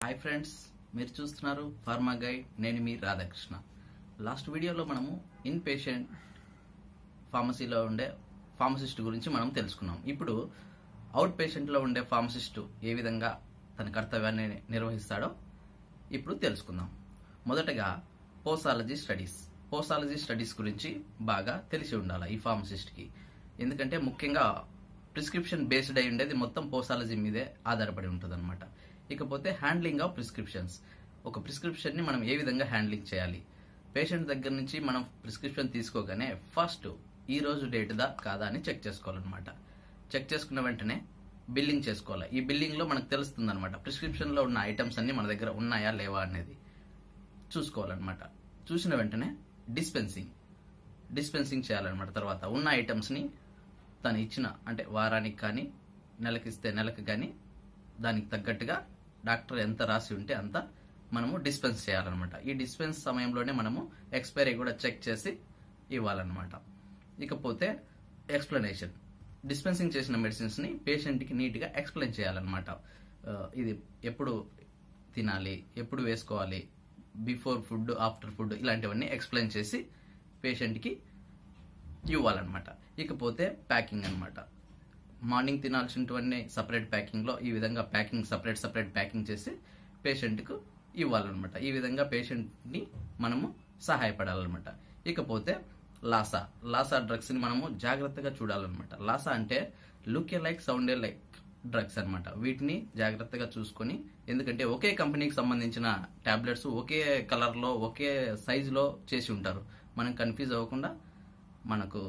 hi friends మీరు చూస్తున్నారు pharma guide నేను మీ రాధాకృష్ణ లాస్ట్ వీడియోలో మనము ఇన్ పేషెంట్ ఫార్మసీలో ఉండే ఫార్మసిస్ట్ గురించి మనం తెలుసుకున్నాం ఇప్పుడు అవుట్ పేషెంట్లో ఉండే ఫార్మసిస్టు ఏ విధంగా తన కర్తవ్యాన్ని నిర్వహిస్తాడో ఇప్పుడు తెలుసుకుందాం మొదటగా పోసాలజీ స్టడీస్ పోసాలజీ స్టడీస్ గురించి బాగా తెలిసి ఉండాలి ఈ ఫార్మసిస్ట్కి ఎందుకంటే ముఖ్యంగా ప్రిస్క్రిప్షన్ బేస్డ్ అయి ఉండేది మొత్తం పోసాలజీ మీదే ఆధారపడి ఉంటుంది ఇకపోతే హ్యాండ్లింగ్ ఆఫ్ ప్రిస్క్రిప్షన్స్ ఒక ప్రిస్క్రిప్షన్ని మనం ఏ విధంగా హ్యాండ్లింగ్ చేయాలి పేషెంట్ దగ్గర నుంచి మనం ప్రిస్క్రిప్షన్ తీసుకోగానే ఫస్ట్ ఈ రోజు డేట్ దా కాదా అని చెక్ చేసుకోవాలన్నమాట చెక్ చేసుకున్న వెంటనే బిల్లింగ్ చేసుకోవాలి ఈ బిల్లింగ్ లో మనకు తెలుస్తుంది అనమాట ప్రిస్క్రిప్షన్ లో ఉన్న ఐటమ్స్ అన్ని మన దగ్గర ఉన్నాయా లేవా అనేది చూసుకోవాలన్నమాట చూసిన వెంటనే డిస్పెన్సింగ్ డిస్పెన్సింగ్ చేయాలన్నమాట తర్వాత ఉన్న ఐటమ్స్ ని తను ఇచ్చిన అంటే వారానికి కానీ నెలకిస్తే నెలకు కానీ దానికి తగ్గట్టుగా డాక్టర్ ఎంత రాసి ఉంటే అంత మనము డిస్పెన్స్ చేయాలన్నమాట ఈ డిస్పెన్స్ సమయంలోనే మనము ఎక్స్పైరీ కూడా చెక్ చేసి ఇవ్వాలన్నమాట ఇకపోతే ఎక్స్ప్లెనేషన్ డిస్పెన్సింగ్ చేసిన మెడిసిన్స్ ని పేషెంట్ కి నీట్ గా ఎక్స్ప్లెయిన్ చేయాలన్నమాట ఆ, ఇది ఎప్పుడు తినాలి ఎప్పుడు వేసుకోవాలి బిఫోర్ ఫుడ్ ఆఫ్టర్ ఫుడ్ ఇలాంటివన్నీ ఎక్స్ప్లెయిన్ చేసి పేషెంట్ కి ఇవ్వాలన్నమాట ఇకపోతే ప్యాకింగ్ అన్నమాట మార్నింగ్ తినాల్సినవన్నీ సపరేట్ ప్యాకింగ్ లో ఈ విధంగా ప్యాకింగ్ సపరేట్ సపరేట్ ప్యాకింగ్ చేసి పేషెంట్ కు ఇవ్వాలన్నమాట ఈ విధంగా పేషెంట్ ని మనము సహాయపడాలన్నమాట ఇకపోతే లాసా లాసా డ్రగ్స్ ని మనము జాగ్రత్తగా చూడాలన్నమాట లాసా అంటే lookalike soundalike drugs అన్నమాట వీటిని జాగ్రత్తగా చూసుకొని ఎందుకంటే ఒకే కంపెనీకి సంబంధించిన టాబ్లెట్స్ ఒకే కలర్ లో ఒకే సైజ్ లో చేసి ఉంటారు మనం కన్ఫ్యూజ్ అవ్వకుండా మనకు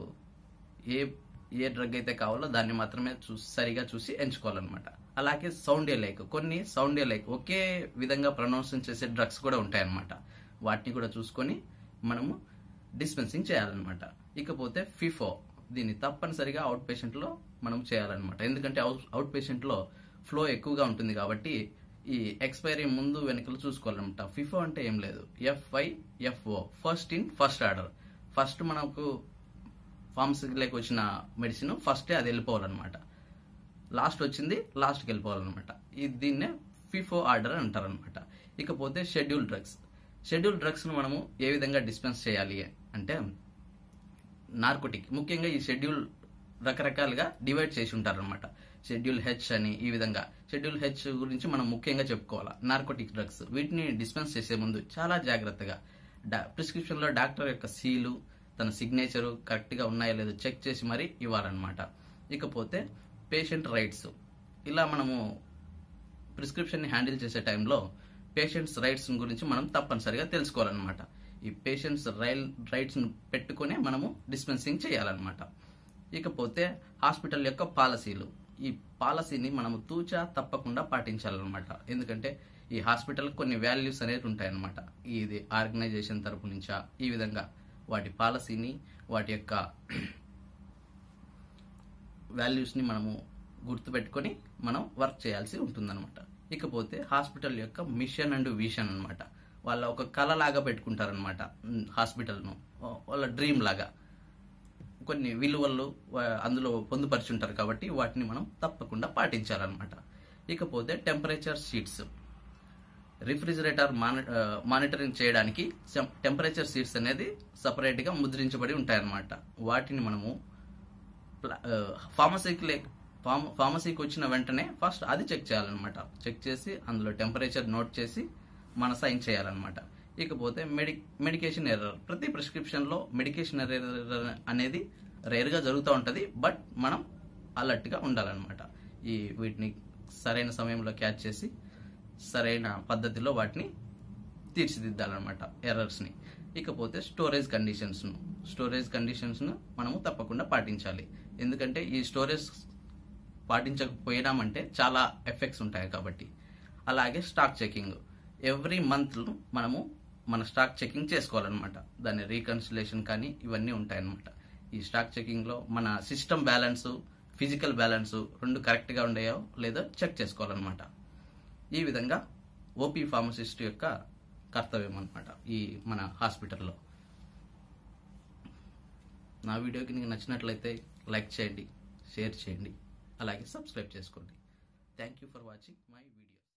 ఏ ఏ డ్రగ్ అయితే కావాలో దాన్ని మాత్రమే చూసి సరిగా చూసి ఎంచుకోవాలన్నమాట అలాగే సౌండ్ లైక్ కొన్ని సౌండ్ లైక్ ఒకే విధంగా ప్రొనౌన్సింగ్ చేసే డ్రగ్స్ కూడా ఉంటాయన్నమాట వాటిని కూడా చూసుకొని మనము డిస్పెన్సింగ్ చేయాలన్నమాట ఇకపోతే ఫిఫో దీన్ని తప్పనిసరిగా అవుట్ పేషెంట్ లో మనం చేయాలన్నమాట ఎందుకంటే అవుట్ పేషెంట్ లో ఫ్లో ఎక్కువగా ఉంటుంది కాబట్టి ఈ ఎక్స్పైరీ ముందు వెనకలు చూసుకోవాలన్నమాట ఫిఫో అంటే ఏం లేదు FI FO first in first order first మనకు ఫార్మసీలోకి వచ్చిన మెడిసిన్ ఫస్టే అది వెళ్ళిపోవాలన్నమాట లాస్ట్ వచ్చింది లాస్ట్కి వెళ్ళిపోవాలన్నమాట ఇది దీన్నే ఫిఫో ఆర్డర్ అంటారనమాట ఇకపోతే షెడ్యూల్ డ్రగ్స్ షెడ్యూల్ డ్రగ్స్ ను మనము ఏ విధంగా డిస్పెన్స్ చేయాలి అంటే నార్కోటిక్ ముఖ్యంగా ఈ షెడ్యూల్ రకరకాలుగా డివైడ్ చేసి ఉంటారనమాట షెడ్యూల్ హెచ్ అని ఈ విధంగా షెడ్యూల్ హెచ్ గురించి మనం ముఖ్యంగా చెప్పుకోవాలా నార్కోటిక్ డ్రగ్స్ వీటిని డిస్పెన్స్ చేసే ముందు చాలా జాగ్రత్తగా ప్రిస్క్రిప్షన్ లో డాక్టర్ యొక్క సీలు తన సిగ్నేచర్ కరెక్ట్ గా ఉన్నాయో లేదో చెక్ చేసి మరీ ఇవ్వాలన్నమాట ఇకపోతే పేషెంట్ రైట్స్ ఇలా మనము ప్రిస్క్రిప్షన్ ని హ్యాండిల్ చేసే టైంలో పేషెంట్స్ రైట్స్ గురించి మనం తప్పనిసరిగా తెలుసుకోవాలన్నమాట ఈ పేషెంట్స్ రైల్ రైట్స్ పెట్టుకునే మనము డిస్పెన్సింగ్ చేయాలన్నమాట ఇకపోతే హాస్పిటల్ యొక్క పాలసీలు ఈ పాలసీని మనము తూచా తప్పకుండా పాటించాలన్నమాట ఎందుకంటే ఈ హాస్పిటల్ కొన్ని వాల్యూస్ అనేది ఉంటాయన్నమాట ఇది ఆర్గనైజేషన్ తరపు నుంచా ఈ విధంగా వాటి పాలసీని వాటి యొక్క వాల్యూస్ ని మనము గుర్తుపెట్టుకొని మనం వర్క్ చేయాల్సి ఉంటుందన్నమాట ఇకపోతే హాస్పిటల్ యొక్క మిషన్ అండ్ విషన్ అన్నమాట వాళ్ళ ఒక కళ లాగా పెట్టుకుంటారనమాట హాస్పిటల్ను వాళ్ళ డ్రీమ్ లాగా కొన్ని విలువలు వా- అందులో పొందుపరిచి కాబట్టి వాటిని మనం తప్పకుండా పాటించాలన్నమాట ఇకపోతే టెంపరేచర్ షీట్స్ రిఫ్రిజిరేటర్ మానిటరింగ్ చేయడానికి టెంపరేచర్ షీట్స్ అనేది సపరేట్ గా ముద్రించబడి ఉంటాయన్నమాట వాటిని మనము ఫార్మసీకి లే ఫార్మ- ఫార్మసీకి వచ్చిన వెంటనే ఫస్ట్ అది చెక్ చేయాలన్నమాట చెక్ చేసి అందులో టెంపరేచర్ నోట్ చేసి మన సైన్ చేయాలన్నమాట ఇకపోతే మెడి మెడికేషన్ ఎర్రర్ ప్రతి ప్రిస్క్రిప్షన్ లో మెడికేషన్ ఎర్రర్ అనేది రేర్ గా జరుగుతూ ఉంటది బట్ మనం అలర్ట్ గా ఉండాలన్నమాట ఈ వీటిని సరైన సమయంలో క్యాచ్ చేసి సరైన పద్ధతిలో వాటిని తీర్చిదిద్దాలన్నమాట ఎర్రర్స్ ని ఇకపోతే స్టోరేజ్ కండిషన్స్ ను స్టోరేజ్ కండిషన్స్ ను మనము తప్పకుండా పాటించాలి ఎందుకంటే ఈ స్టోరేజ్ పాటించకపోయినామంటే చాలా ఎఫెక్ట్స్ ఉంటాయి కాబట్టి అలాగే స్టాక్ చెకింగ్ ఎవ్రీ మంత్ మనము మన స్టాక్ చెకింగ్ చేసుకోవాలన్నమాట దాని రీకన్సిలేషన్ కానీ ఇవన్నీ ఉంటాయన్నమాట ఈ స్టాక్ చెకింగ్ లో మన సిస్టమ్ బ్యాలెన్స్ ఫిజికల్ బ్యాలెన్స్ రెండు కరెక్ట్ గా ఉన్నాయో లేదో చెక్ చేసుకోవాలన్నమాట ఈ విధంగా ఓపీ ఫార్మసిస్ట్ యొక్క కర్తవ్యం అన్నమాట ఈ మన హాస్పిటల్లో నా వీడియోకి మీకు నచ్చినట్లయితే లైక్ చేయండి షేర్ చేయండి అలాగే సబ్స్క్రైబ్ చేసుకోండి thank you for watching my video